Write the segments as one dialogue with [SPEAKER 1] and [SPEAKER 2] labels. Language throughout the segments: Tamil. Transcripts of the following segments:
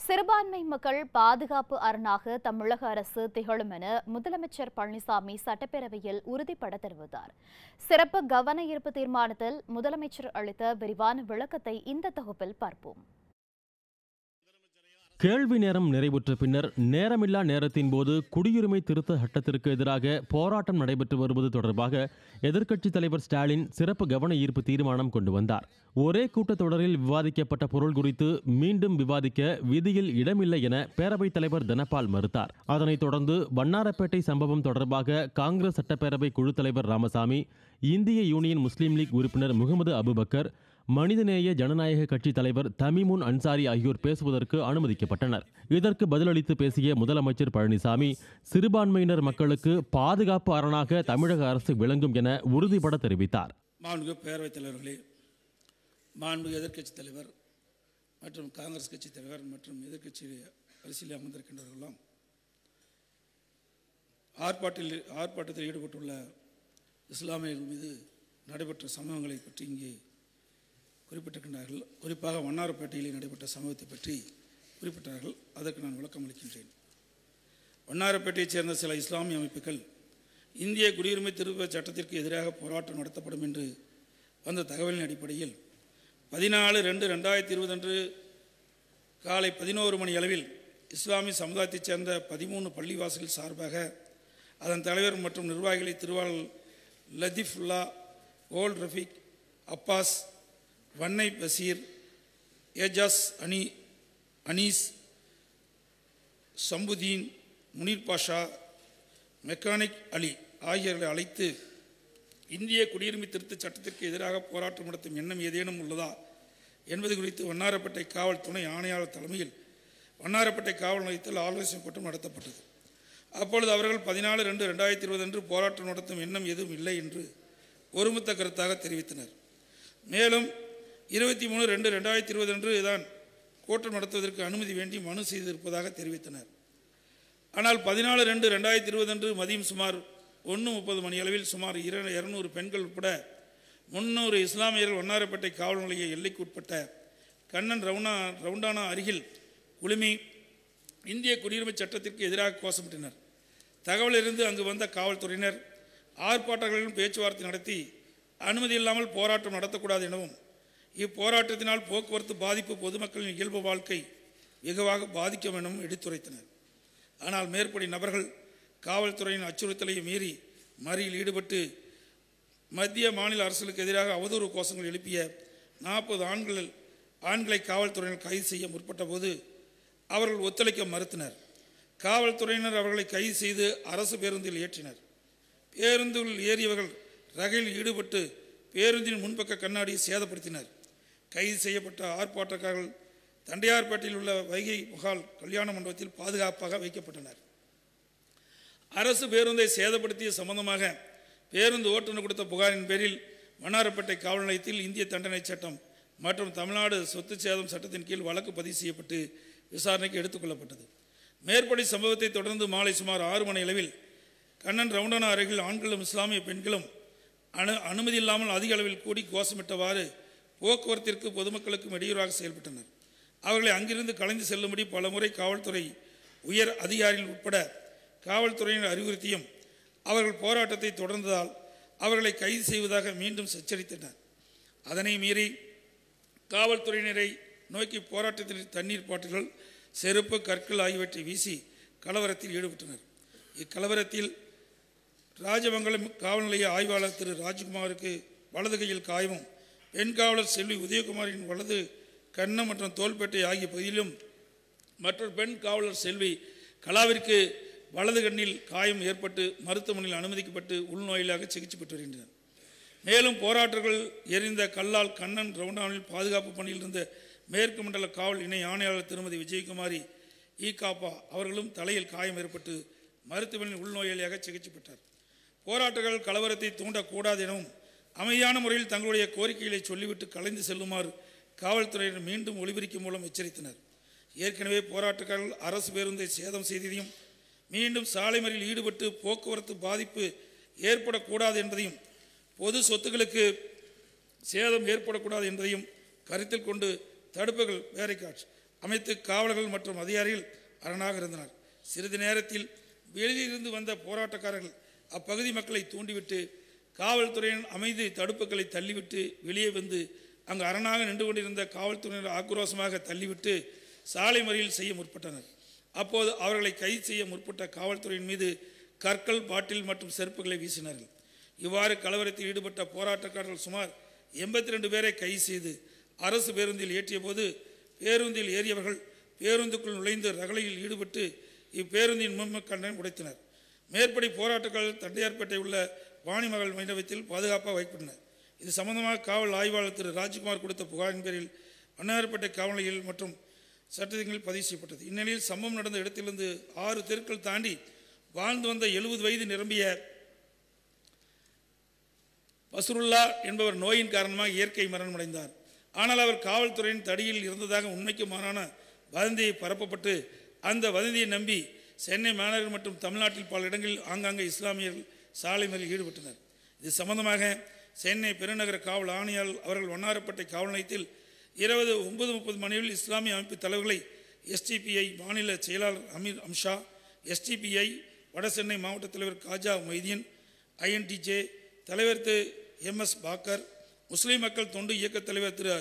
[SPEAKER 1] சிறுபான்மை மக்கள் பாதுகாப்பு அரணாக தமிழக அரசு திகழும் என முதலமைச்சர் பழனிசாமி சட்டப்பேரவையில் உறுதிபட தெரிவித்தார் சிறப்பு கவன ஈர்ப்பு தீர்மானத்தில் முதலமைச்சர் அளித்த விரிவான விளக்கத்தை இந்த தொகுப்பில் பார்ப்போம்
[SPEAKER 2] கேள்வி நேரம் நிறைவுற்ற பின்னர் நேரமில்லா நேரத்தின் போது குடியுரிமை திருத்த சட்டத்திற்கு எதிராக போராட்டம் நடைபெற்று வருவது தொடர்பாக எதிர்க்கட்சித் தலைவர் ஸ்டாலின் சிறப்பு கவன ஈர்ப்பு தீர்மானம் கொண்டு வந்தார் ஒரே கூட்டத்தொடரில் விவாதிக்கப்பட்ட பொருள் குறித்து மீண்டும் விவாதிக்க விதியில் இடமில்லை என பேரவைத் தலைவர் தனபால் மறுத்தார் அதனைத் தொடர்ந்து வண்ணாரப்பேட்டை சம்பவம் தொடர்பாக காங்கிரஸ் சட்டப்பேரவை குழு தலைவர் ராமசாமி இந்திய யூனியன் முஸ்லீம் லீக் உறுப்பினர் முகமது அபுபக்கர் மனிதநேய ஜனநாயக கட்சி தலைவர் தமிமுன் அன்சாரி ஆகியோர் பேசுவதற்கு அனுமதிக்கப்பட்டனர் இதற்கு பதிலளித்து பேசிய முதலமைச்சர் பழனிசாமி சிறுபான்மையினர் மக்களுக்கு பாதுகாப்பு அரணாக தமிழக அரசு விளங்கும் என உறுதிபட தெரிவித்தார்
[SPEAKER 3] மாண்புமிகு பேரவைத் தலைவர்களே மாண்புமிகு எதிர்க்கட்சித் தலைவர் மற்றும் காங்கிரஸ் கட்சி தலைவர் மற்றும் எதிர்க்கட்சி அரசியலில் அமர்ந்திருக்கின்றவர்களெல்லாம் ஆர்ப்பாட்டில் ஆர்ப்பாட்டத்தில் ஈடுபட்டுள்ள இஸ்லாமியர்கள் மீது நடைபெற்ற சம்பவங்களை பற்றி இங்கே குறிப்பிட்டிருக்கின்றார்கள் குறிப்பாக வண்ணாரப்பேட்டையில் நடைபெற்ற சம்பவத்தை பற்றி குறிப்பிட்டார்கள் அதற்கு நான் விளக்கம் அளிக்கின்றேன் வண்ணாரப்பேட்டையைச் சேர்ந்த சில இஸ்லாமிய அமைப்புகள் இந்திய குடியுரிமை திருத்த சட்டத்திற்கு எதிராக போராட்டம் நடத்தப்படும் என்று வந்த தகவலின் அடிப்படையில் பதினாலு ரெண்டு ரெண்டாயிரத்தி இருபது அன்று காலை பதினோரு மணி அளவில் இஸ்லாமிய சமுதாயத்தைச் சேர்ந்த பதிமூணு பள்ளிவாசல் சார்பாக அதன் தலைவர் மற்றும் நிர்வாகிகளை திருவாளர் லதீஃபுல்லா ஓல் ரஃபீக் அப்பாஸ் வன்னை பசீர் ஏஜாஸ் அனி அனீஸ் சம்புதீன் முனீர் பாஷா மெக்கானிக் அலி ஆகியோர்களை அழைத்து இந்திய குடியுரிமை திருத்தச் சட்டத்திற்கு எதிராக போராட்டம் நடத்தும் எண்ணம் ஏதேனும் உள்ளதா என்பது குறித்து வண்ணாரப்பேட்டை காவல் துணை ஆணையாளர் தலைமையில் வண்ணாரப்பேட்டை காவல் நிலையத்தில் ஆலோசனை கூட்டம் நடத்தப்பட்டது அப்பொழுது அவர்கள் பதினாலு ரெண்டு ரெண்டாயிரத்தி இருபது அன்று போராட்டம் நடத்தும் எண்ணம் எதுவும் இல்லை என்று ஒருமித்த கருத்தாக தெரிவித்தனர் மேலும் இருபத்தி மூணு ரெண்டு ரெண்டாயிரத்தி இருபது அன்று தான் கூட்டம் நடத்துவதற்கு அனுமதி வேண்டி மனு செய்திருப்பதாக தெரிவித்தனர் ஆனால் பதினாலு ரெண்டு ரெண்டாயிரத்தி இருபது அன்று மதியம் சுமார் ஒன்று முப்பது மணி அளவில் சுமார் இர இருநூறு பெண்கள் உட்பட முன்னூறு இஸ்லாமியர்கள் வண்ணாரப்பேட்டை காவல் நிலைய எல்லைக்கு உட்பட்ட கண்ணன் ரவுனா ரவுண்டானா அருகில் குழுமி இந்திய குடியுரிமை சட்டத்திற்கு எதிராக கோஷமிட்டனர் தகவலிருந்து அங்கு வந்த காவல்துறையினர் ஆர்ப்பாட்டங்களிலும் பேச்சுவார்த்தை நடத்தி அனுமதி இல்லாமல் போராட்டம் நடத்தக்கூடாது எனவும் இப்போராட்டத்தினால் போக்குவரத்து பாதிப்பு பொதுமக்களின் இயல்பு வாழ்க்கை வெகுவாக பாதிக்கும் எனவும் எடுத்துரைத்தனர் ஆனால் மேற்படி நபர்கள் காவல்துறையின் அச்சுறுத்தலை மீறி மறியல் ஈடுபட்டு மத்திய மாநில அரசுகளுக்கு எதிராக அவதூறு கோஷங்கள் எழுப்பிய நாற்பது ஆண்கள் ஆண்களை காவல்துறையினர் கைது செய்ய முற்பட்ட போது அவர்கள் ஒத்துழைக்க மறுத்தனர் காவல்துறையினர் அவர்களை கைது செய்து அரசு பேருந்தில் ஏற்றினர் பேருந்தில் ஏறியவர்கள் ரகையில் ஈடுபட்டு பேருந்தின் முன்பக்க கண்ணாடியை சேதப்படுத்தினர் கைது செய்யப்பட்ட ஆர்ப்பாட்டக்காரர்கள் தண்டையார்பேட்டையில் உள்ள வைகை புகால் கல்யாண மண்டபத்தில் பாதுகாப்பாக வைக்கப்பட்டனர் அரசு பேருந்தை சேதப்படுத்திய சம்பந்தமாக பேருந்து ஓட்டுநர் கொடுத்த புகாரின் பேரில் மன்னார்பேட்டை காவல் நிலையத்தில் இந்திய தண்டனை சட்டம் மற்றும் தமிழ்நாடு சொத்து சேதம் சட்டத்தின் கீழ் வழக்கு பதிவு செய்யப்பட்டு விசாரணைக்கு எடுத்துக்கொள்ளப்பட்டது மேற்படி சம்பவத்தை தொடர்ந்து மாலை சுமார் ஆறு மணி அளவில் கண்ணன் ரவுண்டானா அருகில் ஆண்களும் இஸ்லாமிய பெண்களும் அனு அனுமதி இல்லாமல் அதிக அளவில் கூடி கோஷமிட்டவாறு போக்குவரத்திற்கு பொதுமக்களுக்கும் இடையூறாக செயல்பட்டனர் அவர்களை அங்கிருந்து கலைந்து செல்லும்படி பலமுறை காவல்துறை உயர் அதிகாரிகள் உட்பட காவல்துறையினர் அறிவுறுத்தியும் அவர்கள் போராட்டத்தை தொடர்ந்ததால் அவர்களை கைது செய்வதாக மீண்டும் எச்சரித்தனர் அதனை மீறி காவல்துறையினரை நோக்கி போராட்டத்தில் தண்ணீர் பாட்டில்கள் செருப்பு கற்கள் ஆகியவற்றை வீசி கலவரத்தில் ஈடுபட்டனர் இக்கலவரத்தில் ராஜமங்கலம் காவல் நிலைய ஆய்வாளர் திரு ராஜ்குமாருக்கு வலது கையில் காயமும் பெண் காவலர் செல்வி உதயகுமாரின் வலது கண்ணம் மற்றும் தோள்பேட்டை ஆகிய பகுதியிலும் மற்றொரு பெண் காவலர் செல்வி கலாவிற்கு வலது கண்ணில் காயம் ஏற்பட்டு மருத்துவமனையில் அனுமதிக்கப்பட்டு உள்நோயிலாக சிகிச்சை பெற்று வருகின்றனர் மேலும் போராட்டர்கள் எரிந்த கல்லால் கண்ணன் ரவுண்டானில் பாதுகாப்பு பணியில் இருந்த மேற்கு மண்டல காவல் இணை ஆணையாளர் திருமதி விஜயகுமாரி ஈ காப்பா அவர்களும் தலையில் காயம் ஏற்பட்டு மருத்துவமனையில் உள்நோயாளியாக சிகிச்சை பெற்றார் போராட்டங்கள் கலவரத்தை தூண்டக்கூடாது எனவும் அமைதியான முறையில் தங்களுடைய கோரிக்கைகளை சொல்லிவிட்டு கலைந்து செல்லுமாறு காவல்துறையினர் மீண்டும் ஒளிபரிக்கும் மூலம் எச்சரித்தனர் ஏற்கனவே போராட்டக்காரர்கள் அரசு பேருந்தை சேதம் செய்ததையும் மீண்டும் சாலை மறியலில் ஈடுபட்டு போக்குவரத்து பாதிப்பு ஏற்படக்கூடாது என்பதையும் பொது சொத்துக்களுக்கு சேதம் ஏற்படக்கூடாது என்பதையும் கருத்தில் கொண்டு தடுப்புகள் பேரிகாட்ஸ் அமைத்து காவலர்கள் மற்றும் அதிகாரிகள் அரணாக இருந்தனர் சிறிது நேரத்தில் வெளியிலிருந்து வந்த போராட்டக்காரர்கள் அப்பகுதி மக்களை தூண்டிவிட்டு காவல்துறையின் அமைதி தடுப்புகளை தள்ளிவிட்டு வெளியே வந்து அங்கு அரணாக நின்று கொண்டிருந்த காவல்துறையினர் ஆக்ரோஷமாக தள்ளிவிட்டு சாலை மறியல் செய்ய முற்பட்டனர் அப்போது அவர்களை கைது செய்ய முற்பட்ட காவல்துறையின் மீது கற்கள் பாட்டில் மற்றும் செருப்புகளை வீசினார்கள் இவ்வாறு கலவரத்தில் ஈடுபட்ட போராட்டக்காரர்கள் சுமார் எண்பத்தி ரெண்டு பேரை கைது செய்து அரசு பேருந்தில் ஏற்றிய போது பேருந்தில் ஏறியவர்கள் பேருந்துக்குள் நுழைந்து ரகளையில் ஈடுபட்டு இப்பேருந்தின் முன்மக்கண்ணை உடைத்தனர் மேற்படி போராட்டக்காரர்கள் தண்டையார்பேட்டை உள்ள வாணிமகள் மண்டபத்தில் பாதுகாப்பாக வைக்கப்பட்டனர் இது சம்பந்தமாக காவல் ஆய்வாளர் திரு ராஜ்குமார் கொடுத்த புகாரின் பேரில் வண்ணாரப்பேட்டை காவல் நிலையில் மற்றும் சட்டத்தில் பதிவு செய்யப்பட்டது இந்நிலையில் சம்பவம் நடந்த இடத்திலிருந்து ஆறு தெருக்கள் தாண்டி வாழ்ந்து வந்த எழுபது வயது நிரம்பிய பசுருல்லா என்பவர் நோயின் காரணமாக இயற்கை மரணமடைந்தார் ஆனால் அவர் காவல்துறையின் தடியில் இருந்ததாக உண்மைக்கு மாறான வதந்தியை பரப்பப்பட்டு அந்த வதந்தியை நம்பி சென்னை மாநகர் மற்றும் தமிழ்நாட்டில் பல இடங்களில் ஆங்காங்கே இஸ்லாமியர்கள் சாலை மறியலில் ஈடுபட்டனர் இது சம்பந்தமாக சென்னை பெருநகர காவல் ஆணையாளர் அவர்கள் வண்ணாரப்பேட்டை காவல் நிலையத்தில் இருபது ஒன்பது முப்பது மணியில் இஸ்லாமிய அமைப்பு தலைவர்களை எஸ்டிபிஐ மாநில செயலாளர் அமீர் அம்ஷா எஸ்டிபிஐ வடசென்னை மாவட்ட தலைவர் காஜா மொய்தீன் ஐஎன்டிஜே தலைவர் திரு எம்எஸ் பாக்கர் முஸ்லிம் மக்கள் தொண்டு இயக்கத் தலைவர் திரு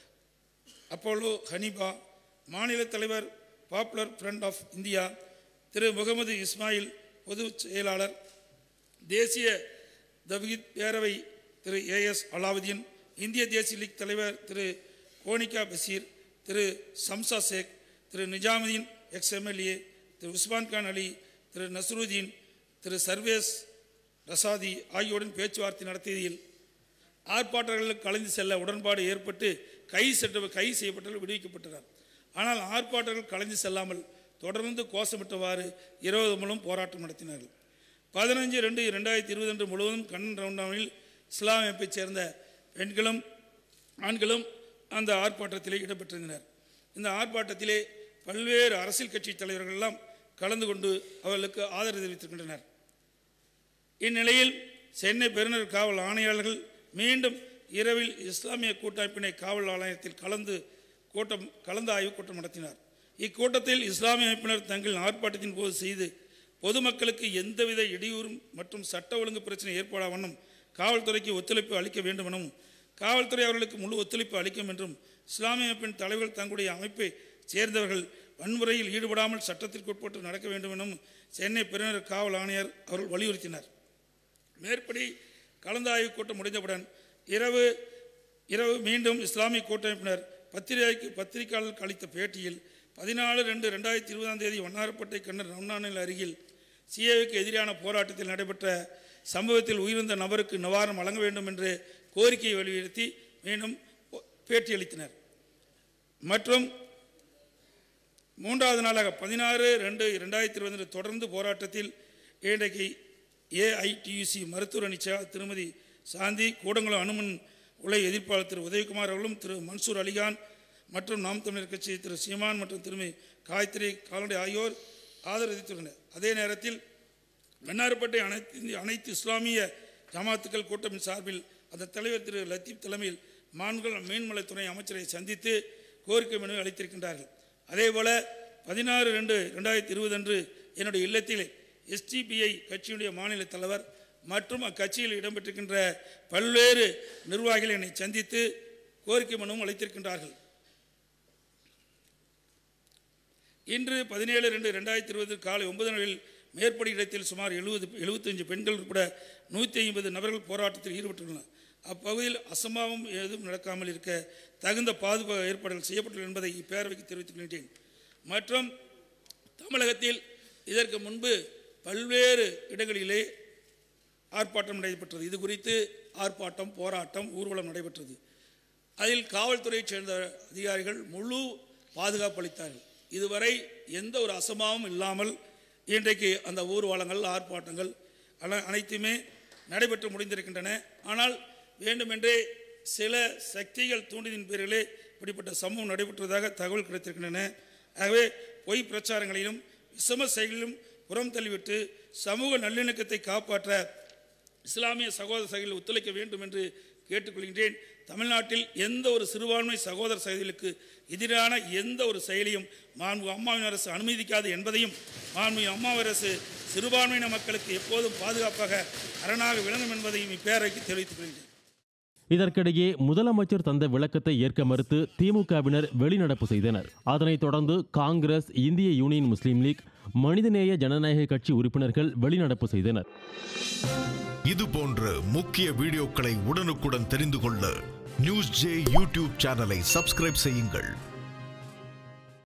[SPEAKER 3] அப்போலோ ஹனீபா மாநில தலைவர் popular front of India Thiru Mohammed Ismail பொதுச் செயலாளர் தேசிய தவ்ஹீத் பேரவை திரு ஏஎஸ் அலாவுதீன் இந்திய தேசிய லீக் தலைவர் திரு கோனிகா பஷீர் திரு சம்சா ஷேக் திரு நிஜாமுதீன் எக்ஸ் எம்எல்ஏ திரு உஸ்மான் கான் அலி திரு நஸ்ருதீன் திரு சர்வேஸ் ரசாதி ஆகியோருடன் பேச்சுவார்த்தை நடத்தியதில் ஆர்ப்பாட்டங்களுக்கு கலந்து செல்ல உடன்பாடு ஏற்பட்டு கை செட்ட கை செய்யப்பட்டவர்கள் விடுவிக்கப்பட்டனர் ஆனால் ஆர்ப்பாட்டங்கள் கலந்து செல்லாமல் தொடர்ந்து கோஷமிட்டவாறு இருபது மூலம் போராட்டம் நடத்தினார்கள் பதினஞ்சு ரெண்டு ரெண்டாயிரத்தி இருபது அன்று முழுவதும் கண்ணன் ரவுண்டானில் இஸ்லாம் அமைப்பைச் சேர்ந்த பெண்களும் ஆண்களும் அந்த ஆர்ப்பாட்டத்திலே இடம்பெற்றிருந்தனர் இந்த ஆர்ப்பாட்டத்திலே பல்வேறு அரசியல் கட்சி தலைவர்கள் எல்லாம் கலந்து கொண்டு அவர்களுக்கு ஆதரவு தெரிவித்திருக்கின்றனர் இந்நிலையில் சென்னை பெருநகர் காவல் ஆணையாளர்கள் மீண்டும் இரவில் இஸ்லாமிய கூட்டமைப்பினை காவல் ஆலயத்தில் கலந்து கூட்டம் கலந்து ஆய்வு கூட்டம் நடத்தினார் இக்கூட்டத்தில் இஸ்லாமிய அமைப்பினர் தங்கள் ஆர்ப்பாட்டத்தின் போது செய்து பொதுமக்களுக்கு எந்தவித இடையூறும் மற்றும் சட்ட ஒழுங்கு பிரச்சனை ஏற்படா வண்ணம் காவல்துறைக்கு ஒத்துழைப்பு அளிக்க வேண்டும் எனவும் காவல்துறை அவர்களுக்கு முழு ஒத்துழைப்பு அளிக்கும் என்றும் இஸ்லாமிய அமைப்பின் தலைவர்கள் தங்களுடைய அமைப்பை சேர்ந்தவர்கள் வன்முறையில் ஈடுபடாமல் சட்டத்திற்கு உட்பட்டு நடக்க வேண்டும் எனவும் சென்னை பெருநகர் காவல் ஆணையர் அவர்கள் வலியுறுத்தினார் மேற்படி கலந்தாய்வு கூட்டம் முடிந்தவுடன் இரவு இரவு மீண்டும் இஸ்லாமிய கூட்டமைப்பினர் பத்திரிகைக்கு பத்திரிகையாளர்களுக்கு அளித்த பேட்டியில் பதினாலு ரெண்டு ரெண்டாயிரத்தி இருபதாம் தேதி வண்ணாரப்பேட்டை கண்ணர் ரம்னானில் அருகில் சிஏவுக்கு எதிரான போராட்டத்தில் நடைபெற்ற சம்பவத்தில் உயிரிழந்த நபருக்கு நிவாரணம் வழங்க வேண்டும் என்று கோரிக்கையை வலியுறுத்தி மீண்டும் பேட்டியளித்தனர் மற்றும் மூன்றாவது நாளாக பதினாறு ரெண்டு ரெண்டாயிரத்தி இருபது தொடர்ந்து போராட்டத்தில் இன்றைக்கு ஏஐடியூசி மருத்துவர் அணிச்சா திருமதி சாந்தி கூடங்குளம் அனுமன் உலை எதிர்ப்பாளர் திரு உதயகுமார் அவர்களும் திரு மன்சூர் அலிகான் மற்றும் நாம் தமிழர் கட்சி திரு சீமான் மற்றும் திருமதி காயத்ரி கால்நடை ஆகியோர் ஆதரவித்துள்ளனர் அதே நேரத்தில் வெண்ணாறுப்பட்டை அனைத்து இந்திய அனைத்து இஸ்லாமிய ஜமாத்துக்கள் கூட்டமின் சார்பில் அந்த தலைவர் திரு லத்தீப் தலைமையில் மான்கள் மீன்வளத்துறை அமைச்சரை சந்தித்து கோரிக்கை மனு அளித்திருக்கின்றார்கள் அதேபோல பதினாறு ரெண்டு ரெண்டாயிரத்தி இருபது அன்று என்னுடைய இல்லத்தில் எஸ்டிபிஐ கட்சியினுடைய மாநில தலைவர் மற்றும் அக்கட்சியில் இடம்பெற்றிருக்கின்ற பல்வேறு நிர்வாகிகள் என்னை சந்தித்து கோரிக்கை மனுவும் அளித்திருக்கின்றார்கள் இன்று பதினேழு ரெண்டு ரெண்டாயிரத்தி இருபது காலை ஒன்பது நாளில் மேற்படி இடத்தில் சுமார் எழுபது எழுபத்தஞ்சு பெண்கள் உட்பட நூற்றி ஐம்பது நபர்கள் போராட்டத்தில் ஈடுபட்டுள்ளனர் அப்பகுதியில் அசம்பாவம் எதுவும் நடக்காமல் இருக்க தகுந்த பாதுகாப்பு ஏற்பாடுகள் செய்யப்பட்டுள்ளன என்பதை இப்பேரவைக்கு தெரிவித்துக் கொள்கின்றேன் மற்றும் தமிழகத்தில் இதற்கு முன்பு பல்வேறு இடங்களிலே ஆர்ப்பாட்டம் நடைபெற்றது இது குறித்து ஆர்ப்பாட்டம் போராட்டம் ஊர்வலம் நடைபெற்றது அதில் காவல்துறையைச் சேர்ந்த அதிகாரிகள் முழு பாதுகாப்பு அளித்தார்கள் இதுவரை எந்த ஒரு அசம்பாவமும் இல்லாமல் இன்றைக்கு அந்த ஊர்வலங்கள் ஆர்ப்பாட்டங்கள் அன- அனைத்துமே நடைபெற்று முடிந்திருக்கின்றன ஆனால் வேண்டுமென்றே சில சக்திகள் தூண்டிதின் பேரிலே இப்படிப்பட்ட சம்பவம் நடைபெற்றதாக தகவல் கிடைத்திருக்கின்றன ஆகவே பொய் பிரச்சாரங்களிலும் விஷம செயலிலும் புறம் தள்ளிவிட்டு சமூக நல்லிணக்கத்தை காப்பாற்ற இஸ்லாமிய சகோதர சகைகள் ஒத்துழைக்க வேண்டும் என்று கேட்டுக்கொள்கின்றேன் தமிழ்நாட்டில் எந்த ஒரு சிறுபான்மை சகோதர சகோதரிகளுக்கு எதிரான எந்த ஒரு செயலையும் மாண்பு அம்மாவின் அரசு அனுமதிக்காது என்பதையும் மாண்பு அம்மாவின் அரசு சிறுபான்மையின மக்களுக்கு எப்போதும் பாதுகாப்பாக அரணாக விளங்கும் என்பதையும் இப்பேரவைக்கு தெரிவித்துக் கொள்கிறேன்
[SPEAKER 2] இதற்கிடையே முதலமைச்சர் தந்த விளக்கத்தை ஏற்க மறுத்து திமுகவினர் வெளிநடப்பு செய்தனர் அதனைத் தொடர்ந்து காங்கிரஸ் இந்திய யூனியன் முஸ்லீம் லீக் மனிதநேய ஜனநாயக கட்சி உறுப்பினர்கள் வெளிநடப்பு செய்தனர்
[SPEAKER 4] இது போன்ற முக்கிய வீடியோக்களை உடனுக்குடன் தெரிந்து கொள்ள நியூஸ் ஜே யூடியூப் சேனலை சப்ஸ்கிரைப் செய்யுங்கள்